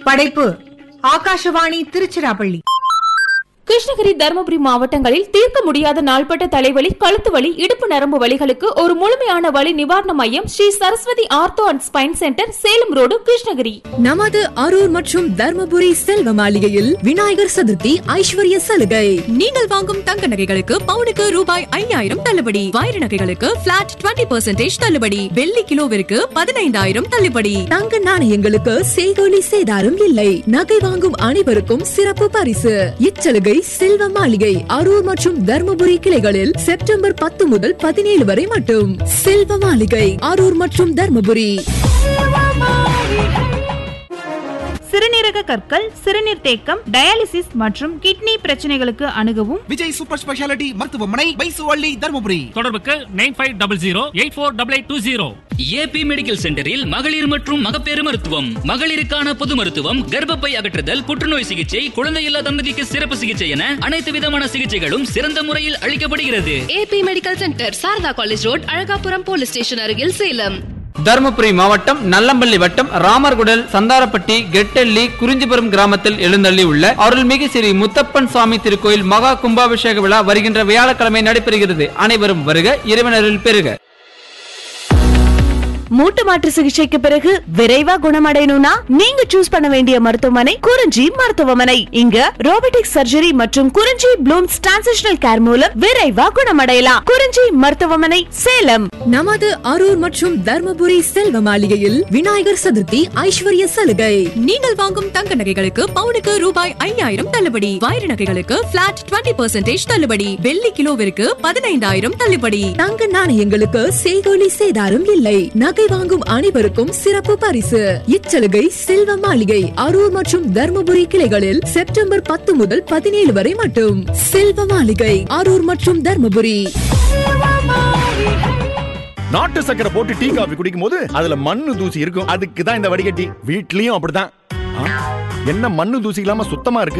படைப்பு ஆகாஷவாணி திருச்சிராப்பள்ளி கிருஷ்ணகிரி தருமபுரி மாவட்டங்களில் தீர்க்க முடியாத நாள்பட்ட தலைவலி கழுத்து வலி இடுப்பு நரம்பு வலிகளுக்கு ஒரு முழுமையான வலி நிவாரண மையம் Sri Saraswathi ortho and spine centre Salem road Krishnagiri நமது அரூர் மற்றும் தர்மபுரி செல்வ மாளிகையில் விநாயகர் சதுர்த்தி ஐஸ்வர்ய சலுகை நீங்கள் வாங்கும் தங்க நகைகளுக்கு பவுனுக்கு ரூபாய் ஐயாயிரம் தள்ளுபடி வைர நகைகளுக்கு பிளாட் 20% தள்ளுபடி வெள்ளி கிலோவிற்கு பதினைந்தாயிரம் தள்ளுபடி தங்க நாணயங்களுக்கு செய்கோலி சேதாரம் இல்லை நகை வாங்கும் அனைவருக்கும் சிறப்பு பரிசு இச்சலுகை செல்வ மாளிகை அரூர் மற்றும் தர்மபுரி கிளைகளில் செப்டம்பர் பத்து முதல் பதினேழு வரை மட்டும் செல்வ மாளிகை அரூர் மற்றும் தர்மபுரி சிறுநீரக கற்கள் சிறுநீர் தேக்கம் டயாலிசிஸ் மற்றும் கிட்னி பிரச்சனைகளுக்கு அணுகவும் விஜய் சூப்பர் ஸ்பெஷாலிட்டி மருத்துவமனை பைசுவள்ளி தருமபுரி தொடர்புக்கு nine five double zero eight four double eight two zero AB medical சென்டரில் மகளிர் மற்றும் மகப்பேறு மருத்துவம் மகளிருக்கான பொது மருத்துவம் கர்ப்பப்பை அகற்றுதல் புற்றுநோய் சிகிச்சை குழந்தையில்லா தம்பதிக்கு சிறப்பு சிகிச்சை என அனைத்து விதமான சிகிச்சைகளும் சிறந்த முறையில் அளிக்கப்படுகிறது AB medical centre Sarada college road Alagapuram police station அருகில் சேலம் தருமபுரி மாவட்டம் நல்லம்பள்ளி வட்டம் ராமர்குடல் சந்தாரப்பட்டி கெட்டெல்லி குறிஞ்சிபுரம் கிராமத்தில் எழுந்தள்ளி உள்ள அருள்மிகு ஸ்ரீ முத்தப்பன் சுவாமி திருக்கோயில் மகா கும்பாபிஷேக விழா வருகின்ற வியாழக்கிழமை நடைபெறுகிறது அனைவரும் வருக இறைவனரில் பெறுக மூட்டு மாற்று சிகிச்சைக்கு பிறகு விரைவா குணமடையணும்னா நீங்க சூஸ் பண்ண வேண்டிய மருத்துவமனை குறிஞ்சி மருத்துவமனை இங்க ரோபோட்டிக் சர்ஜரி மற்றும் குறிஞ்சி ப்ளூம்ஸ் டிரான்சிஷனல் கேர் மூலம் விரைவா குணமடையலாம் குறிஞ்சி மருத்துவமனை சேலம் நமது அரூர் மற்றும் தர்மபுரி செல்வ மாளிகையில் விநாயகர் சதுர்த்தி ஐஸ்வர்ய சலுகை நீங்கள் வாங்கும் தங்க நகைகளுக்கு பவுனுக்கு ரூபாய் ஐயாயிரம் தள்ளுபடி வைர நகைகளுக்கு பிளாட் 20% தள்ளுபடி வெள்ளி கிலோவிற்கு பதினைந்தாயிரம் தள்ளுபடி தங்க நாணயங்களுக்கு செய்கோலி சேதாரம் இல்லை நகை வாங்கும் அனைவருக்கும் சிறப்பு பரிசு இச்சலுகை செல்வ மாளிகை அரூர் மற்றும் தர்மபுரி கிளைகளில் செப்டம்பர் பத்து முதல் பதினேழு வரை மட்டும் செல்வ மாளிகை அரூர் மற்றும் தர்மபுரி நாட்டு சக்கரை போட்டு டீ காபி குடிக்கும் போது அதுல மண்ணு தூசி இருக்கும் அதுக்கு தான் இந்த வடிகட்டி வீட்லயும் அப்படிதான் ஆ, என்ன மண்ணு தூசி இல்லாம சுத்தமா இருக்கு